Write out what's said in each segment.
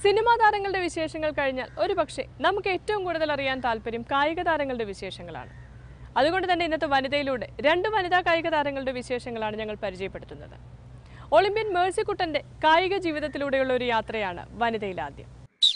cinema താരങ്ങളുടെ വിശേഷങ്ങൾ കഴിഞ്ഞാൽ ഒരുപക്ഷെ നമുക്ക് ഏറ്റവും കൂടുതൽ അറിയാൻ താല്പര്യം കായിക താരങ്ങളുടെ വിശേഷങ്ങളാണ് അതുകൊണ്ട് തന്നെ ഇന്നത്തെ വനിതയിലൂടെ രണ്ട് വനിതാ കായിക താരങ്ങളുടെ വിശേഷങ്ങളാണ് ഞങ്ങൾ പരിചയപ്പെടുത്തുന്നത് ഒളിമ്പ്യൻ മേഴ്സിക്കുട്ടന്റെ കായിക ജീവിതത്തിലൂടെയുള്ള ഒരു യാത്രയാണ് വനിതയിൽ ആദ്യം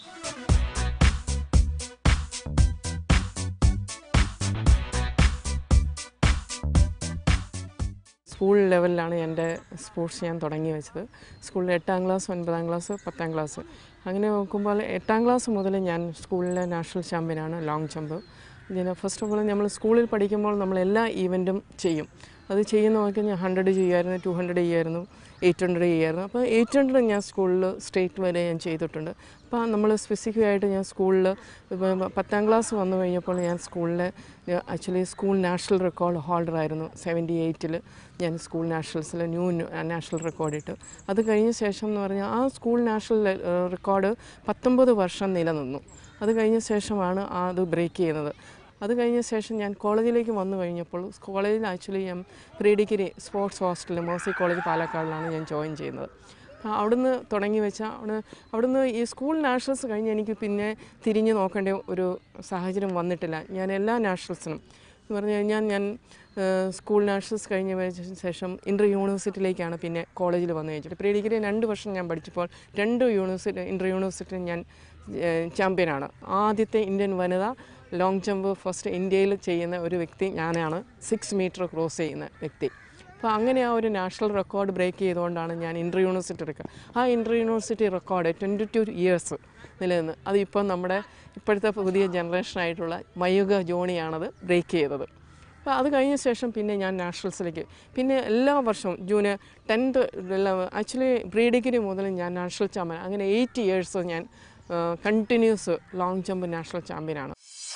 സ്കൂൾ ലെവലിലാണ് എൻ്റെ സ്പോർട്സ് ഞാൻ തുടങ്ങി വെച്ചത് സ്കൂളിൽ എട്ടാം ക്ലാസ് ഒൻപതാം ക്ലാസ് പത്താം ക്ലാസ് അങ്ങനെ നോക്കുമ്പോൾ എട്ടാം ക്ലാസ് മുതൽ ഞാൻ സ്കൂളിലെ നാഷണൽ ചാമ്പ്യനാണ് ലോങ് ജമ്പ് ഇതിന് ഫസ്റ്റ് ഓഫ് ഓൾ നമ്മൾ സ്കൂളിൽ പഠിക്കുമ്പോൾ നമ്മൾ എല്ലാ ഈവൻറ്റും ചെയ്യും അത് ചെയ്യുന്ന നോക്കി ഞാൻ ഹൺഡ്രഡ് ചെയ്യുമായിരുന്നു ടു ഹൺഡ്രഡ് ചെയ്യുമായിരുന്നു എയ്റ്റ് ഹൺഡ്രഡ് ചെയ്യുമായിരുന്നു അപ്പോൾ എയ്റ്റ് ഹൺഡ്രഡ് ഞാൻ സ്കൂളിൽ സ്റ്റേറ്റ് വരെ ഞാൻ ചെയ്തിട്ടുണ്ട് അപ്പോൾ നമ്മൾ സ്പെസിഫിക് ആയിട്ട് ഞാൻ സ്കൂളിൽ ഇപ്പോൾ പത്താം ക്ലാസ് വന്നു കഴിഞ്ഞപ്പോൾ ഞാൻ സ്കൂളിൽ actually school national record holder ആയിരുന്നു സെവൻറ്റി എയ്റ്റിൽ ഞാൻ സ്കൂൾ നാഷണൽസിൽ ന്യൂ നാഷണൽ റെക്കോർഡ് ഇട്ടു അത് കഴിഞ്ഞ ശേഷം എന്ന് പറഞ്ഞാൽ ആ സ്കൂൾ നാഷണൽ റെക്കോർഡ് പത്തൊമ്പത് വർഷം നിലനിന്നു അത് കഴിഞ്ഞ ശേഷമാണ് ആ അത് ബ്രേക്ക് ചെയ്യുന്നത് അത് കഴിഞ്ഞ ശേഷം ഞാൻ കോളേജിലേക്ക് വന്നു കഴിഞ്ഞപ്പോൾ കോളേജിൽ ആക്ച്വലി ഞാൻ പ്രീ ഡിഗ്രി സ്പോർട്സ് ഹോസ്റ്റലിൽ മേഴ്സി കോളേജ് പാലക്കാടിലാണ് ഞാൻ ജോയിൻ ചെയ്യുന്നത് അപ്പോൾ അവിടുന്ന് തുടങ്ങി വെച്ച അവിടെ അവിടുന്ന് ഈ സ്കൂൾ നാഷണൽസ് കഴിഞ്ഞ് എനിക്ക് പിന്നെ തിരിഞ്ഞു നോക്കേണ്ട ഒരു സാഹചര്യം വന്നിട്ടില്ല ഞാൻ എല്ലാ നാഷണൽസിനും എന്ന് പറഞ്ഞു കഴിഞ്ഞാൽ ഞാൻ ഏഹ്, സ്കൂൾ നാഷണൽസ് കഴിഞ്ഞ വെച്ച ശേഷം ഇൻ്റർ യൂണിവേഴ്സിറ്റിയിലേക്കാണ് പിന്നെ കോളേജിൽ വന്നു കഴിഞ്ഞിട്ട് പ്രീ ഡിഗ്രി രണ്ട് വർഷം ഞാൻ പഠിച്ചപ്പോൾ രണ്ട് യൂണിവേഴ്സിറ്റി ഇൻ്റർ യൂണിവേഴ്സിറ്റിയിൽ ഞാൻ ഏഹ്, ചാമ്പ്യനാണ് ആദ്യത്തെ ഇന്ത്യൻ വനിത ലോങ് ജമ്പ് ഫസ്റ്റ് ഇന്ത്യയിൽ ചെയ്യുന്ന ഒരു വ്യക്തി ഞാനാണ് സിക്സ് മീറ്റർ ക്രോസ് ചെയ്യുന്ന വ്യക്തി അപ്പോൾ അങ്ങനെ ആ ഒരു നാഷണൽ റെക്കോർഡ് ബ്രേക്ക് ചെയ്തുകൊണ്ടാണ് ഞാൻ ഇൻ്റർ യൂണിവേഴ്സിറ്റി എടുക്കുക ആ inter university record twenty two years നിലനിന്ന് അതിപ്പോൾ നമ്മുടെ ഇപ്പോഴത്തെ പുതിയ ജനറേഷനായിട്ടുള്ള മയുക ജോണിയാണത് ബ്രേക്ക് ചെയ്തത് അപ്പോൾ അത് കഴിഞ്ഞ ശേഷം പിന്നെ ഞാൻ നാഷണൽസിലേക്ക് പിന്നെ എല്ലാ വർഷവും June tenth actually pre degree മുതൽ ഞാൻ നാഷണൽ ചാമ്പ്യൻ അങ്ങനെ എയ്റ്റ് ഇയേഴ്സ് ഞാൻ കണ്ടിന്യൂസ് ലോങ് ജമ്പ് നാഷണൽ ചാമ്പ്യനാണ്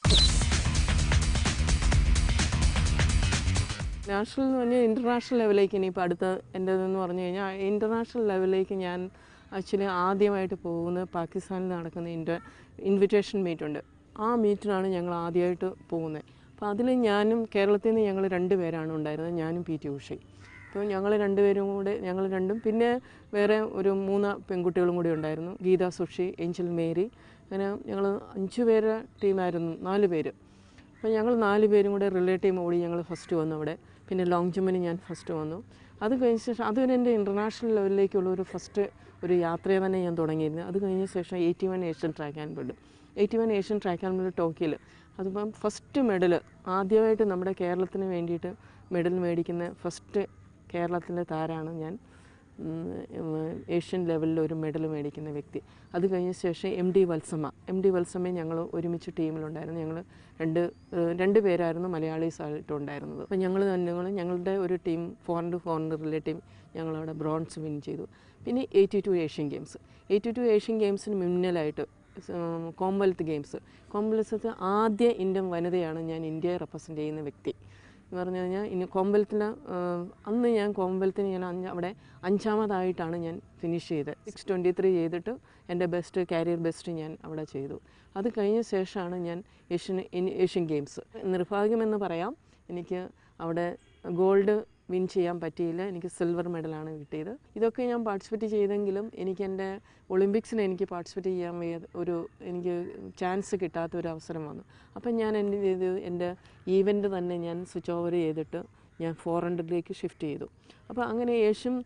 നാഷണൽ എന്ന് പറഞ്ഞാൽ ഇൻ്റർനാഷണൽ ലെവലിലേക്ക് ഇനിയിപ്പോൾ അടുത്ത എൻ്റെതെന്ന് പറഞ്ഞു കഴിഞ്ഞാൽ ഇൻ്റർനാഷണൽ ലെവലിലേക്ക് ഞാൻ ആക്ച്വലി ആദ്യമായിട്ട് പോകുന്നത് പാകിസ്ഥാനിൽ നടക്കുന്ന ഇൻ്റർ ഇൻവിറ്റേഷൻ മീറ്റ് ഉണ്ട് ആ മീറ്റിനാണ് ഞങ്ങൾ ആദ്യമായിട്ട് പോകുന്നത് അപ്പോൾ അതിൽ ഞാനും കേരളത്തിൽ നിന്ന് ഞങ്ങൾ രണ്ട് പേരാണ് ഉണ്ടായിരുന്നത് ഞാനും പി ടി ഉഷയും അപ്പോൾ ഞങ്ങൾ രണ്ടുപേരും കൂടെ ഞങ്ങൾ രണ്ടും പിന്നെ വേറെ ഒരു മൂന്ന് പെൺകുട്ടികളും കൂടി ഉണ്ടായിരുന്നു ഗീത സുഷി ഏഞ്ചൽ മേരി അങ്ങനെ ഞങ്ങൾ അഞ്ച് പേരുടെ ടീമായിരുന്നു നാല് പേര് അപ്പോൾ ഞങ്ങൾ നാല് പേരും കൂടെ റിലേ ടീം ഓടി ഞങ്ങൾ ഫസ്റ്റ് വന്നു അവിടെ പിന്നെ ലോങ് ജമ്പിന് ഞാൻ ഫസ്റ്റ് വന്നു അത് കഴിഞ്ഞ ശേഷം അതുവരെ എൻ്റെ ഇൻ്റർനാഷണൽ ലെവലിലേക്കുള്ള ഒരു ഫസ്റ്റ് ഒരു യാത്ര തന്നെ ഞാൻ തുടങ്ങിയിരുന്നു അത് കഴിഞ്ഞ ശേഷം eighty one Asian track and field eighty one Asian track and field ടോക്കിയിൽ അതിപ്പം ഫസ്റ്റ് മെഡൽ ആദ്യമായിട്ട് നമ്മുടെ കേരളത്തിന് വേണ്ടിയിട്ട് മെഡൽ മേടിക്കുന്ന ഫസ്റ്റ് കേരളത്തിലെ താരമാണ് ഞാൻ ഉം, ഉം, ഏഷ്യൻ ലെവലിൽ ഒരു മെഡൽ മേടിക്കുന്ന വ്യക്തി അത് കഴിഞ്ഞ ശേഷം M D Valsamma M D വത്സമ്മയും ഞങ്ങൾ ഒരുമിച്ച് ടീമിലുണ്ടായിരുന്നു ഞങ്ങൾ രണ്ട് ഏഹ്, രണ്ട് പേരായിരുന്നു മലയാളീസ് ആയിട്ടുണ്ടായിരുന്നത് അപ്പോൾ ഞങ്ങൾ തന്നെ ഞങ്ങളുടെ ഒരു team four hundred four hundred relay team ഞങ്ങളവിടെ ബ്രോൺസ് വിൻ ചെയ്തു പിന്നെ eighty two Asian games eighty two Asian ഗെയിംസിന് മുന്നിലായിട്ട് കോമൺവെൽത്ത് ഗെയിംസ് കോമൺവെൽത്ത് ആദ്യ ഇന്ത്യൻ വനിതയാണ് ഞാൻ ഇന്ത്യയെ റെപ്രസെൻ്റ് ചെയ്യുന്ന വ്യക്തി എന്ന് പറഞ്ഞു കഴിഞ്ഞാൽ ഇനി കോമ്പലത്തിന് അന്ന് ഞാൻ കോമ്പലത്തിന് ഞാൻ അഞ്ച് അവിടെ അഞ്ചാമതായിട്ടാണ് ഞാൻ ഫിനിഷ് ചെയ്തത് സിക്സ് ട്വൻറ്റി ത്രീ ചെയ്തിട്ട് എൻ്റെ ബെസ്റ്റ് കാരിയർ ബെസ്റ്റ് ഞാൻ അവിടെ ചെയ്തു അത് കഴിഞ്ഞ ശേഷമാണ് ഞാൻ ഏഷ്യൻ ഇൻ ഏഷ്യൻ ഗെയിംസ് നിർഭാഗ്യമെന്ന് പറയാം എനിക്ക് അവിടെ ഗോൾഡ് വിൻ ചെയ്യാൻ പറ്റിയില്ല എനിക്ക് സിൽവർ മെഡലാണ് കിട്ടിയത് ഇതൊക്കെ ഞാൻ പാർട്ടിസിപ്പേറ്റ് ചെയ്തെങ്കിലും എനിക്ക് എൻ്റെ ഒളിമ്പിക്സിന് എനിക്ക് പാർട്ടിസിപ്പേറ്റ് ചെയ്യാൻ വയ്യ ഒരു എനിക്ക് ചാൻസ് കിട്ടാത്ത ഒരു അവസരം വന്നു അപ്പം ഞാൻ എന്ത് ചെയ്തു എൻ്റെ ഈവൻ്റ് തന്നെ ഞാൻ സ്വിച്ച് ഓവർ ചെയ്തിട്ട് ഞാൻ ഫോർ ഹൺഡ്രഡിലേക്ക് ഷിഫ്റ്റ് ചെയ്തു അപ്പോൾ അങ്ങനെ ഏഷ്യൻ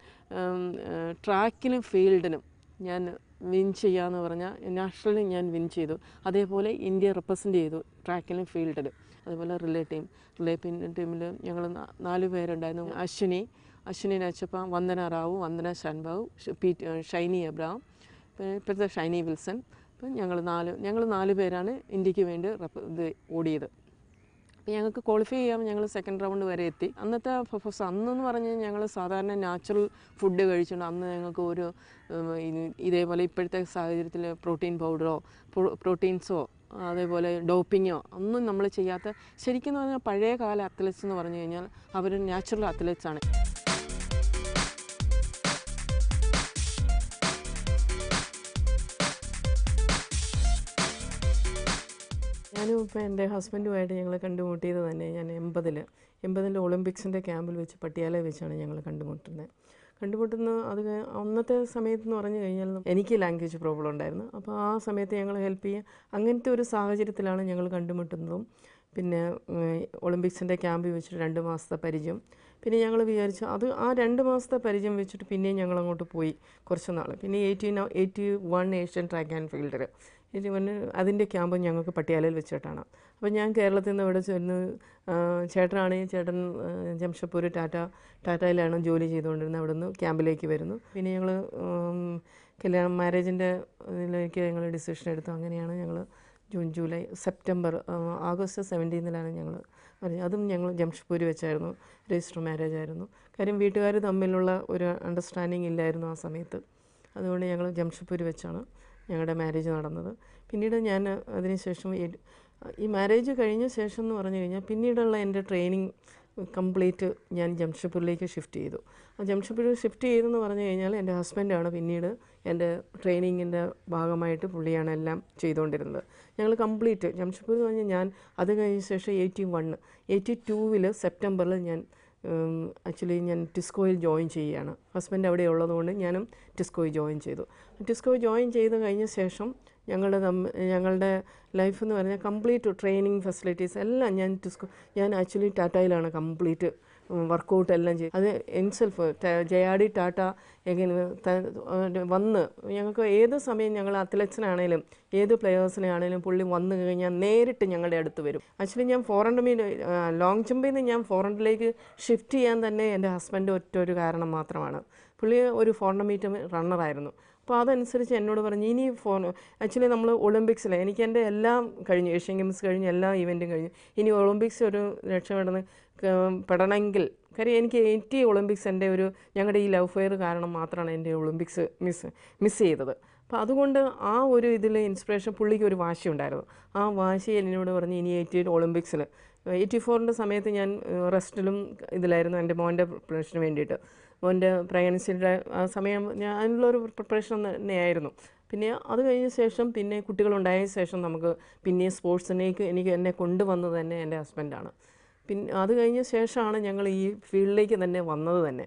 ട്രാക്കിനും ഫീൽഡിനും ഞാൻ വിൻ ചെയ്യാന്ന് പറഞ്ഞാൽ നാഷണലിൽ ഞാൻ വിൻ ചെയ്തു അതേപോലെ ഇന്ത്യ റെപ്രസെൻ്റ് ചെയ്തു ട്രാക്കിലും ഫീൽഡിലും അതുപോലെ റിലേ ടീം റിലേ ടീമിൽ ഞങ്ങൾ നാല് പേരുണ്ടായിരുന്നു അശ്വിനി അശ്വിനി നച്ചപ്പ വന്ദന റാവു വന്ദന ഷൻബാവു ഷ- പി ഷൈനി എബ്രഹാം പിന്നെ ഇപ്പോഴത്തെ ഷൈനി വിൽസൺ അപ്പം ഞങ്ങൾ നാല് ഞങ്ങൾ നാല് പേരാണ് ഇന്ത്യക്ക് വേണ്ടി റെപ്പ് ഇത് ഓടിയത് അപ്പോൾ ഞങ്ങൾക്ക് ക്വാളിഫൈ ചെയ്യാൻ ഞങ്ങൾ സെക്കൻഡ് റൗണ്ട് വരെ എത്തി അന്നത്തെ ഫസ്റ്റ് അന്നെന്ന് പറഞ്ഞ് ഞങ്ങൾ സാധാരണ നാച്ചുറൽ ഫുഡ് കഴിച്ചുകൊണ്ട് അന്ന് ഞങ്ങൾക്ക് ഒരു ഉം, ഇ- ഇതേപോലെ ഇപ്പോഴത്തെ സാഹചര്യത്തിൽ പ്രോട്ടീൻ പൗഡറോ പ്രോട്ടീൻസോ അതേപോലെ ഡോപ്പിങ്ങോ ഒന്നും നമ്മൾ ചെയ്യാത്ത ശരിക്കും എന്ന് പറഞ്ഞാൽ പഴയ കാല അത്ലറ്റ്സ് എന്ന് പറഞ്ഞു കഴിഞ്ഞാൽ അവർ നാച്ചുറൽ അത്ലറ്റ്സ് ആണ് ഞാനും ഇപ്പോൾ എൻ്റെ ഹസ്ബൻഡുമായിട്ട് ഞങ്ങൾ കണ്ടുമുട്ടിയത് തന്നെ ഞാൻ എൺപതിൽ എൺപതിൽ ഒളിമ്പിക്സിൻ്റെ ക്യാമ്പിൽ വെച്ച് പട്ടിയാല വെച്ചാണ് ഞങ്ങൾ കണ്ടുമുട്ടുന്നത് കണ്ടുമുട്ടുന്ന അത് കഴി- അന്നത്തെ സമയത്ത് എന്ന് പറഞ്ഞു കഴിഞ്ഞാൽ എനിക്ക് ലാംഗ്വേജ് പ്രോബ്ലം ഉണ്ടായിരുന്നു അപ്പോൾ ആ സമയത്ത് ഞങ്ങൾ ഹെൽപ്പ് ചെയ്യുക അങ്ങനത്തെ ഒരു സാഹചര്യത്തിലാണ് ഞങ്ങൾ കണ്ടുമുട്ടുന്നതും പിന്നെ ഒളിമ്പിക്സിൻ്റെ ക്യാമ്പിൽ വെച്ചിട്ട് രണ്ട് മാസത്തെ പരിചയം പിന്നെ ഞങ്ങൾ വിചാരിച്ചു അത് ആ രണ്ട് മാസത്തെ പരിചയം വെച്ചിട്ട് പിന്നെയും ഞങ്ങൾ അങ്ങോട്ട് പോയി കുറച്ച് നാൾ പിന്നെ eighteen eighty one Asian track and ഫീൽഡിൽ എയ്റ്റി വൺ അതിൻ്റെ ക്യാമ്പ് ഞങ്ങൾക്ക് പട്ടിയാലയിൽ വെച്ചിട്ടാണ് അപ്പോൾ ഞാൻ കേരളത്തിൽ നിന്ന് ഇവിടെ ചെന്ന് ആ, ചേട്ടനാണെങ്കിൽ ചേട്ടൻ ആ, ജംഷഡ്പൂർ ടാറ്റ ടാറ്റയിലാണ് ജോലി ചെയ്തുകൊണ്ടിരുന്നത് അവിടെ നിന്ന് ക്യാമ്പിലേക്ക് വരുന്നു പിന്നെ ഞങ്ങൾ കല്യാണം മാരേജിൻ്റെ ഇതിലേക്ക് ഞങ്ങൾ ഡിസിഷൻ എടുത്തു അങ്ങനെയാണ് ഞങ്ങൾ ജൂൺ ജൂലൈ സെപ്റ്റംബർ ആ, ആഗസ്റ്റ് സെവൻറ്റീനിലാണ് ഞങ്ങൾ പറഞ്ഞത് അതും ഞങ്ങൾ ജംഷഡ്പൂർ വെച്ചായിരുന്നു രജിസ്റ്റർ മാരേജ് ആയിരുന്നു കാര്യം വീട്ടുകാർ തമ്മിലുള്ള ഒരു അണ്ടർസ്റ്റാൻഡിങ് ഇല്ലായിരുന്നു ആ സമയത്ത് അതുകൊണ്ട് ഞങ്ങൾ ജംഷഡ്പൂർ വെച്ചാണ് ഞങ്ങളുടെ മാരേജ് നടന്നത് പിന്നീട് ഞാൻ അതിനുശേഷം ഈ- ഈ മാരേജ് കഴിഞ്ഞ ശേഷം എന്ന് പറഞ്ഞു കഴിഞ്ഞാൽ പിന്നീടുള്ള എൻ്റെ ട്രെയിനിങ് കംപ്ലീറ്റ് ഞാൻ ജംഷഡ്പൂരിലേക്ക് ഷിഫ്റ്റ് ചെയ്തു ആ ജംഷഡ്പൂർ ഷിഫ്റ്റ് ചെയ്തെന്ന് പറഞ്ഞു കഴിഞ്ഞാൽ എൻ്റെ ഹസ്ബൻഡാണ് പിന്നീട് എൻ്റെ ട്രെയിനിങ്ങിൻ്റെ ഭാഗമായിട്ട് പുള്ളിയാണ് എല്ലാം ചെയ്തുകൊണ്ടിരുന്നത് ഞങ്ങൾ കംപ്ലീറ്റ് ജംഷഡ്പൂർ എന്ന് പറഞ്ഞാൽ ഞാൻ അത് കഴിഞ്ഞ ശേഷം എയ്റ്റി വണ്ണ് എയ്റ്റി ടൂവിൽ സെപ്റ്റംബറിൽ ഞാൻ ആക്ച്വലി ഞാൻ ടിസ്കോയിൽ ജോയിൻ ചെയ്യുകയാണ് ഹസ്ബൻഡ് അവിടെ ഉള്ളതുകൊണ്ട് ഞാനും ടിസ്കോയിൽ ജോയിൻ ചെയ്തു ടിസ്കോയിൽ ജോയിൻ ചെയ്ത് കഴിഞ്ഞ ശേഷം ഞങ്ങളുടെ തമ്മ- ഞങ്ങളുടെ ലൈഫ് എന്ന് പറഞ്ഞാൽ കംപ്ലീറ്റ് ട്രെയിനിങ് ഫെസിലിറ്റീസ് എല്ലാം ഞാൻ ടിസ്കോ ഞാൻ ആക്ച്വലി ടാറ്റയിലാണ് കംപ്ലീറ്റ് വർക്കൗട്ട് എല്ലാം ചെയ്ത് അത് എൻസെൽഫ് ജയാഡി ടാറ്റ എങ്ങനെ ത- വന്ന് ഞങ്ങൾക്ക് ഏത് സമയം ഞങ്ങൾ അത്ലറ്റ്സിനാണേലും ഏത് പ്ലെയേഴ്സിനെ ആണേലും പുള്ളി വന്നു കഴിഞ്ഞാൽ നേരിട്ട് ഞങ്ങളുടെ അടുത്ത് വരും ആക്ച്വലി ഞാൻ ഫോർ ഹൺഡ്രഡ് മീറ്റർ ലോങ് ജമ്പിൽ നിന്ന് ഞാൻ ഫോർ ഹൺഡ്രഡിലേക്ക് ഷിഫ്റ്റ് ചെയ്യാൻ തന്നെ എൻ്റെ ഹസ്ബൻഡ് ഒറ്റ ഒരു കാരണം മാത്രമാണ് പുള്ളി ഒരു ഫോർ ഹൺഡ്രഡ് മീറ്റർ റണ്ണറായിരുന്നു അപ്പോൾ അതനുസരിച്ച് എന്നോട് പറഞ്ഞു ഇനി ഫോൺ ആക്ച്വലി നമ്മൾ ഒളിമ്പിക്സിൽ എനിക്ക് എൻ്റെ എല്ലാം കഴിഞ്ഞു ഏഷ്യൻ ഗെയിംസ് കഴിഞ്ഞു എല്ലാ ഇവൻറ്റും കഴിഞ്ഞു ഇനി ഒളിമ്പിക്സ് ഒരു രക്ഷപ്പെടുന്ന പെടണമെങ്കിൽ കാര്യം എനിക്ക് എയ്റ്റി ഒളിമ്പിക്സ് എൻ്റെ ഒരു ഞങ്ങളുടെ ഈ ലവ് ഫെയർ കാരണം മാത്രമാണ് എൻ്റെ ഒളിമ്പിക്സ് മിസ് മിസ് ചെയ്തത് അപ്പോൾ അതുകൊണ്ട് ആ ഒരു ഇതിൽ ഇൻസ്പിറേഷൻ പുള്ളിക്ക് ഒരു വാശി ഉണ്ടായിരുന്നു ആ വാശി എന്നോട് പറഞ്ഞ് ഇനി എയ്റ്റി എയ്റ്റ് എയ്റ്റി ഫോറിൻ്റെ സമയത്ത് ഞാൻ റെസ്റ്റിലും ഇതിലായിരുന്നു എൻ്റെ മോൻ്റെ പ്രിപ്പറേഷന് വേണ്ടിയിട്ട് മോൻ്റെ പ്രഗ്നൻസിയുടെ ആ സമയം ഞാൻ അതിനുള്ളൊരു പ്രിപ്പറേഷൻ തന്നെയായിരുന്നു പിന്നെ അത് കഴിഞ്ഞ ശേഷം പിന്നെ കുട്ടികളുണ്ടായ ശേഷം നമുക്ക് പിന്നെ സ്പോർട്സിലേക്ക് എനിക്ക് എന്നെ കൊണ്ടുവന്നത് തന്നെ എൻ്റെ ഹസ്ബൻഡാണ് പിന്നെ അത് കഴിഞ്ഞ ശേഷമാണ് ഞങ്ങൾ ഈ ഫീൽഡിലേക്ക് തന്നെ വന്നത് തന്നെ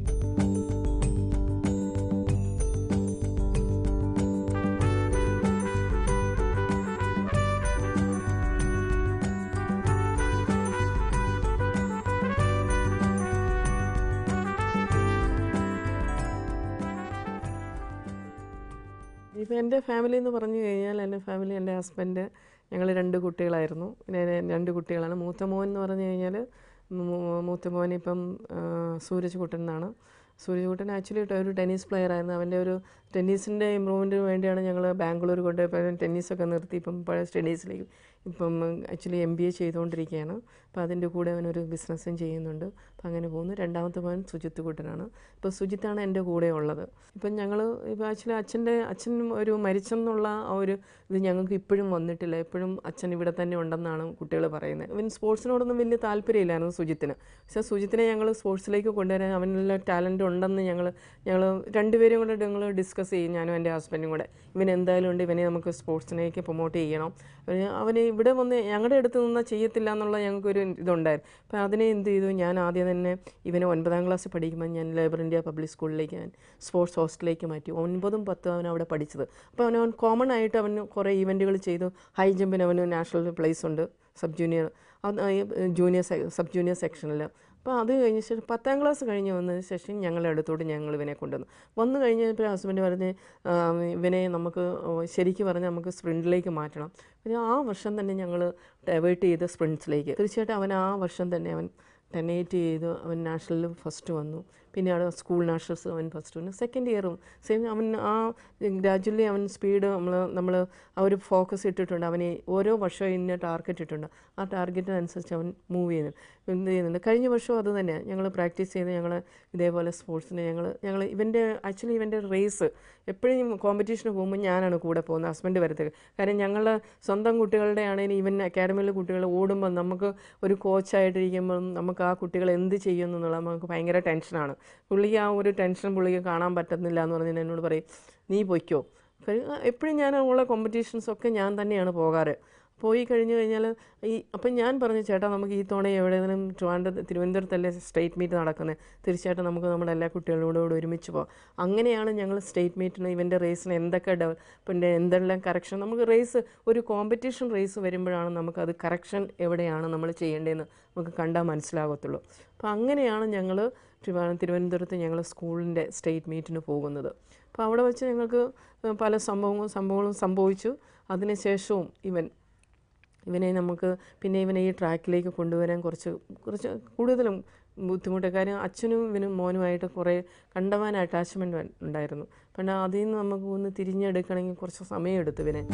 ഇപ്പോൾ എൻ്റെ ഫാമിലി എന്ന് പറഞ്ഞു കഴിഞ്ഞാൽ എൻ്റെ ഫാമിലി എൻ്റെ ഹസ്ബൻഡ് ഞങ്ങൾ രണ്ട് കുട്ടികളായിരുന്നു പിന്നെ ഞാൻ രണ്ട് കുട്ടികളാണ് മൂത്ത മോൻ എന്ന് പറഞ്ഞു കഴിഞ്ഞാൽ മൂ- മൂത്ത മോൻ ഇപ്പം ആ, സൂരജ് കുട്ടൻ എന്നാണ് സൂരജ് കുട്ടൻ ആക്ച്വലി ഒരു ടെന്നീസ് പ്ലെയർ ആയിരുന്നു അവൻ്റെ ഒരു ടെന്നീസിൻ്റെ ഇമ്പ്രൂവ്മെൻറ്റിന് വേണ്ടിയാണ് ഞങ്ങൾ ബാംഗ്ലൂർ കൊണ്ട് ഇപ്പം ടെന്നീസൊക്കെ നിർത്തി ഇപ്പം പഴയ സ്റ്റഡീസിലേക്ക് ഇപ്പം ആക്ച്വലി എം ബി എ ചെയ്തുകൊണ്ടിരിക്കുകയാണ് അപ്പോൾ അതിൻ്റെ കൂടെ അവനൊരു ബിസിനസ്സും ചെയ്യുന്നുണ്ട് അപ്പം അങ്ങനെ പോകുന്നു രണ്ടാമത്തെ മകൻ സുജിത്ത് കുട്ടനാണ് ഇപ്പോൾ സുജിത്താണ് എൻ്റെ കൂടെ ഉള്ളത് ഇപ്പം ഞങ്ങൾ ഇപ്പോൾ ആക്ച്വലി അച്ഛൻ്റെ അച്ഛൻ ഒരു മരിച്ചെന്നുള്ള ആ ഒരു ഇത് ഞങ്ങൾക്ക് ഇപ്പോഴും വന്നിട്ടില്ല എപ്പോഴും അച്ഛൻ ഇവിടെ തന്നെ ഉണ്ടെന്നാണ് കുട്ടികൾ പറയുന്നത് ഇവൻ സ്പോർട്സിനോടൊന്നും വലിയ താല്പര്യമില്ലായിരുന്നു സുജിത്തിന് പക്ഷേ സുജിത്തിനെ ഞങ്ങൾ സ്പോർട്സിലേക്ക് കൊണ്ടുവരാൻ അവനുള്ള ടാലൻ്റ് ഉണ്ടെന്ന് ഞങ്ങൾ ഞങ്ങൾ രണ്ടുപേരും കൂടെ ഞങ്ങൾ ഡിസ്കസ് ചെയ്യും ഞാനും എൻ്റെ ഹസ്ബൻഡും കൂടെ ഇവൻ എന്തായാലും ഉണ്ട് ഇവനെ നമുക്ക് സ്പോർട്സിലേക്ക് പ്രൊമോട്ട് ചെയ്യണം അവന് അവന് ഇവിടെ വന്ന് ഞങ്ങളുടെ അടുത്ത് നിന്നാൽ ചെയ്യത്തില്ല എന്നുള്ള ഞങ്ങൾക്കൊരു ഇതുണ്ടായിരുന്നു അപ്പോൾ അതിനെ എന്ത് ചെയ്തു ഞാൻ ആദ്യം തന്നെ ഇവനെ ഒൻപതാം ക്ലാസ്സിൽ പഠിക്കുമ്പോൾ ഞാൻ ലേബർ ഇന്ത്യ പബ്ലിക് സ്കൂളിലേക്ക് ഞാൻ സ്പോർട്സ് ഹോസ്റ്റലിലേക്ക് മാറ്റി ഒൻപതും പത്തും അവൻ അവിടെ പഠിച്ചത് അപ്പോൾ അവൻ അവൻ കോമൺ ആയിട്ട് അവന് കുറേ ഇവൻറ്റുകൾ ചെയ്തു ഹൈ ജമ്പിന് അവന് നാഷണൽ പ്ലേസ് ഉണ്ട് sub junior junior sub junior സെക്ഷനിൽ അപ്പോൾ അത് കഴിഞ്ഞ ശേഷം പത്താം ക്ലാസ് കഴിഞ്ഞ് വന്നതിന് ശേഷം ഞങ്ങളുടെ അടുത്തോട്ട് ഞങ്ങൾ ഇവനെ കൊണ്ടുവന്നു വന്നു കഴിഞ്ഞപ്പോൾ ഹസ്ബൻഡ് പറഞ്ഞ് ആ, ഇവനെ നമുക്ക് ശരിക്കും പറഞ്ഞാൽ നമുക്ക് സ്പ്രിൻറ്റിലേക്ക് മാറ്റണം പിന്നെ ആ വർഷം തന്നെ ഞങ്ങൾ ഡൈവേർട്ട് ചെയ്ത് സ്പ്രിൻറ്റ്സിലേക്ക് തീർച്ചയായിട്ടും അവൻ ആ വർഷം തന്നെ അവൻ ടെനേറ്റ് ചെയ്ത് അവൻ നാഷണലിൽ ഫസ്റ്റ് വന്നു പിന്നെ അവിടെ സ്കൂൾ നാഷണൽസ് അവൻ ഫസ്റ്റ് വന്നു സെക്കൻഡ് ഇയറും സെയിം അവൻ ആ ഗ്രാജുവലി അവൻ സ്പീഡ് നമ്മൾ നമ്മൾ ആ ഒരു ഫോക്കസ് ഇട്ടിട്ടുണ്ട് അവന് ഓരോ വർഷവും ഇന്ന ടാർഗറ്റ് ഇട്ടിട്ടുണ്ട് ആ ടാർഗറ്റിനനുസരിച്ച് അവൻ മൂവ് ചെയ്യുന്നു എന്ത് ചെയ്യുന്നുണ്ട് കഴിഞ്ഞ വർഷവും അത് തന്നെയാണ് ഞങ്ങൾ പ്രാക്ടീസ് ചെയ്ത് ഞങ്ങൾ ഇതേപോലെ സ്പോർട്സിന് ഞങ്ങൾ ഞങ്ങൾ ഇവൻ്റെ ആക്ച്വലി ഇവൻ്റെ റേസ് എപ്പോഴും കോമ്പറ്റീഷന് പോകുമ്പോൾ ഞാനാണ് കൂടെ പോകുന്നത് ഹസ്ബൻഡ് വരത്തേക്ക് കാരണം ഞങ്ങൾ സ്വന്തം കുട്ടികളുടെ ആണെങ്കിലും ഇവൻ അക്കാഡമിയിലെ കുട്ടികൾ ഓടുമ്പോൾ നമുക്ക് ഒരു കോച്ചായിട്ടിരിക്കുമ്പോൾ നമുക്ക് ആ കുട്ടികൾ എന്ത് ചെയ്യുന്നു എന്നുള്ളത് നമുക്ക് ഭയങ്കര ടെൻഷനാണ് പുള്ളിക്ക് ആ ഒരു ടെൻഷൻ പുള്ളിക്ക് കാണാൻ പറ്റുന്നില്ല എന്ന് പറഞ്ഞാൽ എന്നോട് പറയും നീ പൊയ്ക്കോ എപ്പോഴും ഞാൻ ഉള്ള കോമ്പറ്റീഷൻസൊക്കെ ഞാൻ തന്നെയാണ് പോകാറ് പോയി കഴിഞ്ഞ് കഴിഞ്ഞാൽ ഈ അപ്പം ഞാൻ പറഞ്ഞു ചേട്ടാ നമുക്ക് ഈ തവണ എവിടെയെങ്കിലും ട്രിവാൻഡ്രത്ത് തിരുവനന്തപുരത്തല്ലേ സ്റ്റേറ്റ് മീറ്റ് നടക്കുന്നത് തീർച്ചയായിട്ടും നമുക്ക് നമ്മുടെ എല്ലാ കുട്ടികളോടും കൂടെ ഒരുമിച്ച് പോകാം അങ്ങനെയാണ് ഞങ്ങൾ സ്റ്റേറ്റ് മീറ്റിന് ഇവൻ്റെ റേസിന് എന്തൊക്കെ ഡെവ പിന്നെ എന്തെല്ലാം കറക്ഷൻ നമുക്ക് റേസ് ഒരു കോമ്പറ്റീഷൻ റേസ് വരുമ്പോഴാണ് നമുക്കത് കറക്ഷൻ എവിടെയാണ് നമ്മൾ ചെയ്യേണ്ടതെന്ന് നമുക്ക് കണ്ടാൽ മനസ്സിലാകത്തുള്ളൂ അപ്പോൾ അങ്ങനെയാണ് ഞങ്ങൾ തിരുവനന്തപുരത്ത് ഞങ്ങൾ സ്കൂളിൻ്റെ സ്റ്റേറ്റ് മീറ്റിന് പോകുന്നത് അപ്പോൾ അവിടെ വെച്ച് ഞങ്ങൾക്ക് പല സംഭവങ്ങളും സംഭവങ്ങളും സംഭവിച്ചു അതിനുശേഷവും ഇവൻ ഇവനെ നമുക്ക് പിന്നെ ഇവനെ ഈ ട്രാക്കിലേക്ക് കൊണ്ടുവരാൻ കുറച്ച് കുറച്ച് കൂടുതലും ബുദ്ധിമുട്ട് കാര്യം അച്ഛനും ഇവനും മോനുമായിട്ട് കുറേ കണ്ടമാൻ അറ്റാച്ച്മെൻറ്റ് ഉണ്ടായിരുന്നു പിന്നെ അതിൽ നിന്ന് നമുക്ക് ഒന്ന് തിരിഞ്ഞെടുക്കണമെങ്കിൽ കുറച്ച് സമയമെടുത്തു ഇവനെ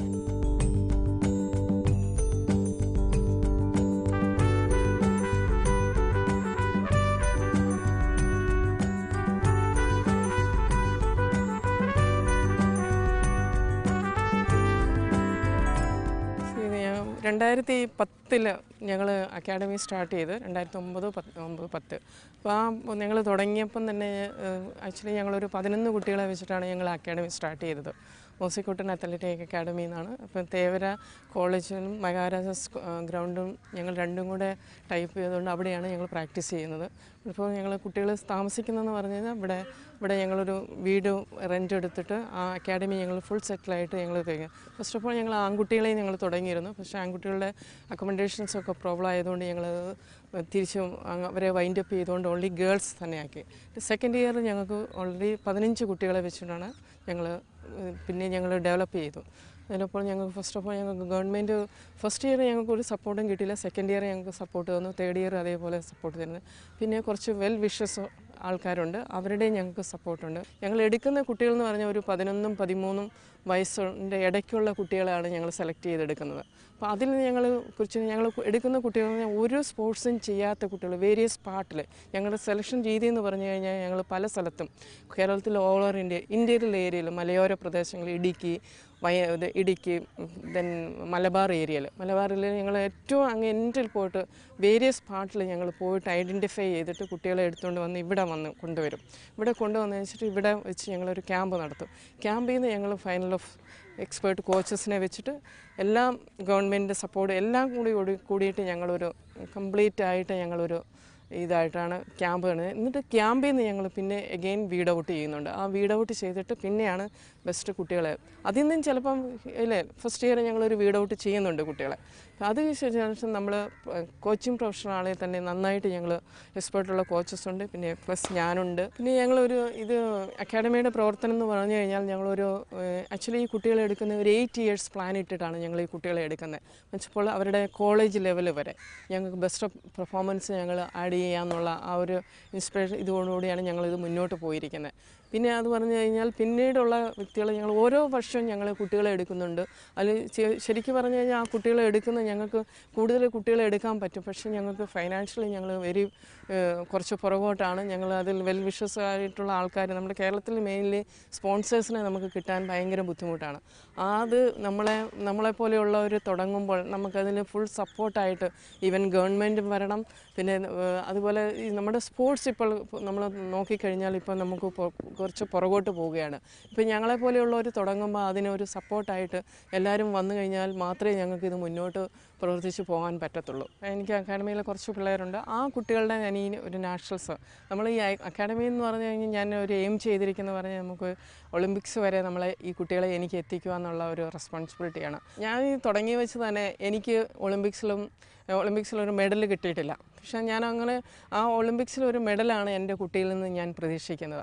ഇത് ഞാൻ രണ്ടായിരത്തി പത്തിൽ ഞങ്ങൾ അക്കാഡമി സ്റ്റാർട്ട് ചെയ്ത് രണ്ടായിരത്തി ഒമ്പത് പത്ത് ഒമ്പത് പത്ത് അപ്പോൾ ആ ഞങ്ങൾ തുടങ്ങിയപ്പം തന്നെ ആക്ച്വലി ഞങ്ങളൊരു പതിനൊന്ന് കുട്ടികളെ വെച്ചിട്ടാണ് ഞങ്ങൾ അക്കാഡമി സ്റ്റാർട്ട് ചെയ്തത് മോസിക്കോട്ടൻ അത്ലറ്റിക് അക്കാഡമി എന്നാണ് അപ്പം തേവര കോളേജിലും മഹാരാജാസ് ഗ്രൗണ്ടും ഞങ്ങൾ രണ്ടും കൂടെ ടൈപ്പ് ചെയ്തുകൊണ്ട് അവിടെയാണ് ഞങ്ങൾ പ്രാക്ടീസ് ചെയ്യുന്നത് ഇപ്പോൾ ഞങ്ങൾ കുട്ടികൾ താമസിക്കുന്നതെന്ന് പറഞ്ഞു കഴിഞ്ഞാൽ ഇവിടെ ഇവിടെ ഞങ്ങളൊരു വീട് റെൻ്റ് എടുത്തിട്ട് ആ അക്കാഡമി ഞങ്ങൾ ഫുൾ സെറ്റിലായിട്ട് ഞങ്ങൾ കഴിഞ്ഞു ഫസ്റ്റ് ഓഫ് ഓൾ ഞങ്ങൾ ആൺകുട്ടികളെയും ഞങ്ങൾ തുടങ്ങിയിരുന്നു പക്ഷേ ആൺകുട്ടികളുടെ അക്കോമഡേഷൻസ് ഒക്കെ പ്രോബ്ലം ആയതുകൊണ്ട് ഞങ്ങൾ തിരിച്ചും അങ്ങ് അവരെ വൈൻഡ് അപ്പ് ചെയ്തുകൊണ്ട് ഓൺലി ഗേൾസ് തന്നെ ആക്കി സെക്കൻഡ് ഇയർ ഞങ്ങൾക്ക് ഓൾറെഡി പതിനഞ്ച് കുട്ടികളെ വെച്ചിട്ടാണ് ഞങ്ങൾ പിന്നെ ഞങ്ങൾ ഡെവലപ്പ് ചെയ്തു അതിനപ്പോൾ ഞങ്ങൾക്ക് ഫസ്റ്റ് ഓഫ് ഓൾ ഞങ്ങൾക്ക് ഗവൺമെൻറ് ഫസ്റ്റ് ഇയർ ഞങ്ങൾക്ക് ഒരു സപ്പോർട്ടും കിട്ടിയില്ല സെക്കൻഡ് ഇയർ ഞങ്ങൾക്ക് സപ്പോർട്ട് തന്നു തേർഡ് ഇയർ അതേപോലെ സപ്പോർട്ട് തരുന്നത് പിന്നെ കുറച്ച് വെൽ വിഷസ് ആൾക്കാരുണ്ട് അവരുടെ ഞങ്ങൾക്ക് സപ്പോർട്ടുണ്ട് ഞങ്ങൾ എടുക്കുന്ന കുട്ടികൾ എന്ന് പറഞ്ഞാൽ ഒരു പതിനൊന്നും പതിമൂന്നും വയസ്സിൻ്റെ ഇടയ്ക്കുള്ള കുട്ടികളെയാണ് ഞങ്ങൾ സെലക്ട് ചെയ്തെടുക്കുന്നത് അപ്പോൾ അതിൽ ഞങ്ങൾ കുറിച്ച് ഞങ്ങൾ എടുക്കുന്ന കുട്ടികൾ എന്ന് പറഞ്ഞാൽ ഒരു സ്പോർട്സും ചെയ്യാത്ത കുട്ടികൾ വേരിയസ് പാർട്ടിൽ ഞങ്ങളുടെ സെലക്ഷൻ രീതി എന്ന് പറഞ്ഞു കഴിഞ്ഞാൽ ഞങ്ങൾ പല സ്ഥലത്തും കേരളത്തിൽ ഓൾ ഓവർ ഇന്ത്യ ഇന്ത്യയിലുള്ള ഏരിയയിൽ മലയോര പ്രദേശങ്ങൾ ഇടുക്കി വയ ഇത് ഇടുക്കി ദെൻ മലബാർ ഏരിയയിൽ മലബാറിൽ ഞങ്ങൾ ഏറ്റവും അങ്ങ് എൻഡിൽ പോയിട്ട് വേരിയസ് പാർട്ടിൽ ഞങ്ങൾ പോയിട്ട് ഐഡൻറ്റിഫൈ ചെയ്തിട്ട് കുട്ടികളെ എടുത്തുകൊണ്ട് വന്ന് ഇവിടെ വന്ന് കൊണ്ടുവരും ഇവിടെ കൊണ്ടുവന്ന് വെച്ചിട്ട് ഇവിടെ വെച്ച് ഞങ്ങളൊരു ക്യാമ്പ് നടത്തും ക്യാമ്പിൽ നിന്ന് ഞങ്ങൾ ഫൈനൽ ഓഫ് എക്സ്പേർട്ട് കോച്ചസിനെ വെച്ചിട്ട് എല്ലാം ഗവൺമെൻറ്റിൻ്റെ സപ്പോർട്ട് എല്ലാം കൂടി കൂടി കൂടിയിട്ട് ഞങ്ങളൊരു കംപ്ലീറ്റ് ആയിട്ട് ഞങ്ങളൊരു ഇതായിട്ടാണ് ക്യാമ്പ് കാണുന്നത് എന്നിട്ട് ക്യാമ്പിൽ നിന്ന് ഞങ്ങൾ പിന്നെ എഗെയിൻ വീഡ് ഔട്ട് ചെയ്യുന്നുണ്ട് ആ വീഡ് ഔട്ട് ചെയ്തിട്ട് പിന്നെയാണ് ബെസ്റ്റ് കുട്ടികളെ അതിൽ നിന്നും ചിലപ്പം ഇല്ലേ ഫസ്റ്റ് ഇയർ ഞങ്ങളൊരു വീഡ് ഔട്ട് ചെയ്യുന്നുണ്ട് കുട്ടികളെ അത് ശേഷം നമ്മൾ കോച്ചിങ് പ്രൊഫഷണൽ ആളെ തന്നെ നന്നായിട്ട് ഞങ്ങൾ എക്സ്പേർട്ടുള്ള കോച്ചസ് ഉണ്ട് പിന്നെ പ്ലസ് ഞാനുണ്ട് പിന്നെ ഞങ്ങളൊരു ഇത് അക്കാഡമിയുടെ പ്രവർത്തനം എന്ന് പറഞ്ഞു കഴിഞ്ഞാൽ ഞങ്ങളൊരു ആക്ച്വലി ഈ കുട്ടികളെ എടുക്കുന്ന ഒരു എയ്റ്റ് ഇയേഴ്സ് പ്ലാൻ ഇട്ടിട്ടാണ് ഞങ്ങൾ ഈ കുട്ടികളെ എടുക്കുന്നത് വെച്ചപ്പോൾ അവരുടെ കോളേജ് ലെവൽ വരെ ഞങ്ങൾക്ക് ബെസ്റ്റ് പെർഫോമൻസ് ഞങ്ങൾ ആഡ് ചെയ്യാന്നുള്ള ആ ഒരു ഇൻസ്പിറേഷൻ ഇതോടുകൂടിയാണ് ഞങ്ങളിത് മുന്നോട്ട് പോയിരിക്കുന്നത് പിന്നെ അത് പറഞ്ഞു കഴിഞ്ഞാൽ പിന്നീടുള്ള വ്യക്തികളെ ഞങ്ങൾ ഓരോ വർഷവും ഞങ്ങൾ കുട്ടികളെ എടുക്കുന്നുണ്ട് അതിൽ ചെ- ശരിക്കും പറഞ്ഞു കഴിഞ്ഞാൽ ആ കുട്ടികളെ എടുക്കുന്ന ഞങ്ങൾക്ക് കൂടുതൽ കുട്ടികളെ എടുക്കാൻ പറ്റും പക്ഷേ ഞങ്ങൾക്ക് ഫൈനാൻഷ്യലി ഞങ്ങൾ വെരി കുറച്ച് പുറകോട്ടാണ് ഞങ്ങൾ അതിൽ വെൽ വിഷസ് ആയിട്ടുള്ള ആൾക്കാർ നമ്മുടെ കേരളത്തിൽ മെയിൻലി സ്പോൺസേഴ്സിനെ നമുക്ക് കിട്ടാൻ ഭയങ്കര ബുദ്ധിമുട്ടാണ് അത് നമ്മളെ നമ്മളെപ്പോലെയുള്ളവർ തുടങ്ങുമ്പോൾ നമുക്കതിൽ ഫുൾ സപ്പോർട്ടായിട്ട് ഈവൻ ഗവൺമെൻറ്റും വരണം പിന്നെ ഏഹ്, അതുപോലെ ഈ നമ്മുടെ സ്പോർട്സ് ഇപ്പോൾ നമ്മൾ നോക്കിക്കഴിഞ്ഞാൽ ഇപ്പോൾ നമുക്ക് പൊ- കുറച്ച് പുറകോട്ട് പോവുകയാണ് ഇപ്പോൾ ഞങ്ങളെ പോലെയുള്ളവർ തുടങ്ങുമ്പോൾ അതിനൊരു സപ്പോർട്ടായിട്ട് എല്ലാവരും വന്നു കഴിഞ്ഞാൽ മാത്രമേ ഞങ്ങൾക്ക് ഇത് മുന്നോട്ട് പ്രവർത്തിച്ച് പോകാൻ പറ്റത്തുള്ളൂ എനിക്ക് അക്കാഡമിയിൽ കുറച്ച് പിള്ളേരുണ്ട് ആ കുട്ടികളുടെ ഞാൻ ഈ ഒരു നാഷണൽസ് നമ്മൾ ഈ അക്കാഡമി എന്ന് പറഞ്ഞു കഴിഞ്ഞാൽ ഞാൻ ഒരു എയിം ചെയ്തിരിക്കുന്നത് പറഞ്ഞാൽ നമുക്ക് ഒളിമ്പിക്സ് വരെ നമ്മളെ ഈ കുട്ടികളെ എനിക്ക് എത്തിക്കുക എന്നുള്ള ഒരു റെസ്പോൺസിബിലിറ്റിയാണ് ഞാൻ ഈ തുടങ്ങി വെച്ച് തന്നെ എനിക്ക് ഒളിമ്പിക്സിലും ഒളിമ്പിക്സിൽ ഒരു മെഡൽ കിട്ടിയിട്ടില്ല പക്ഷേ ഞാൻ അങ്ങനെ ആ ഒളിമ്പിക്സിൽ ഒരു മെഡലാണ് എൻ്റെ കുട്ടിയിൽ നിന്ന് ഞാൻ പ്രതീക്ഷിക്കുന്നത്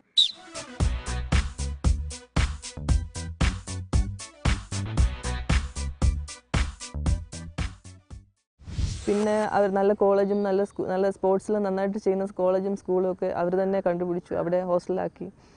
പിന്നെ അവർ നല്ല കോളേജും നല്ല സ്കൂ നല്ല സ്പോർട്സിൽ നന്നായിട്ട് ചെയ്യുന്ന കോളേജും സ്കൂളും ഒക്കെ അവർ തന്നെ കണ്ടുപിടിച്ചു അവിടെ ഹോസ്റ്റലാക്കി